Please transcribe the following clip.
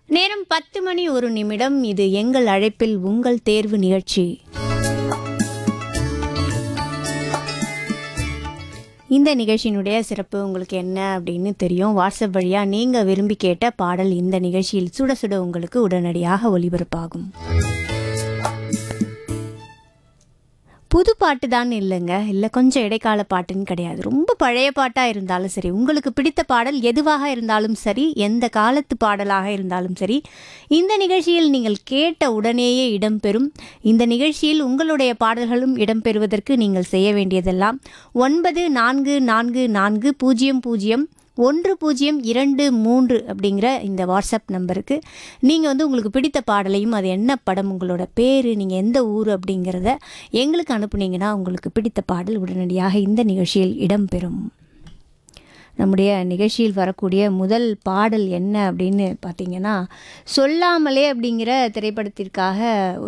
நேரம் பத்து மணி ஒரு நிமிடம் இது எங்கள் அழைப்பில் உங்கள் தேர்வு நிகழ்ச்சி இந்த நிகழ்ச்சியினுடைய சிறப்பு உங்களுக்கு என்ன அப்படின்னு தெரியும் வாட்ஸ்அப் வழியாக நீங்கள் விரும்பி கேட்ட பாடல் இந்த நிகழ்ச்சியில் சுட சுட உங்களுக்கு உடனடியாக ஒளிபரப்பாகும் புது பாட்டு தான் இல்லைங்க இல்லை கொஞ்சம் இடைக்கால பாட்டுன்னு கிடையாது ரொம்ப பழைய பாட்டாக இருந்தாலும் சரி உங்களுக்கு பிடித்த பாடல் எதுவாக இருந்தாலும் சரி எந்த காலத்து பாடலாக இருந்தாலும் சரி இந்த நிகழ்ச்சியில் நீங்கள் கேட்ட உடனேயே இடம்பெறும் இந்த நிகழ்ச்சியில் உங்களுடைய பாடல்களும் இடம்பெறுவதற்கு நீங்கள் செய்ய வேண்டியதெல்லாம் ஒன்பது நான்கு நான்கு நான்கு பூஜ்ஜியம் பூஜ்ஜியம் ஒன்று பூஜ்ஜியம் இரண்டு மூன்று அப்படிங்கிற இந்த வாட்ஸ்அப் நம்பருக்கு நீங்கள் வந்து உங்களுக்கு பிடித்த பாடலையும் அது என்ன படம் உங்களோட பேர் நீங்கள் எந்த ஊர் அப்படிங்கிறத எங்களுக்கு அனுப்புனீங்கன்னா உங்களுக்கு பிடித்த பாடல் உடனடியாக இந்த நிகழ்ச்சியில் இடம்பெறும் நம்முடைய நிகழ்ச்சியில் வரக்கூடிய முதல் பாடல் என்ன அப்படின்னு பார்த்தீங்கன்னா சொல்லாமலே அப்படிங்கிற திரைப்படத்திற்காக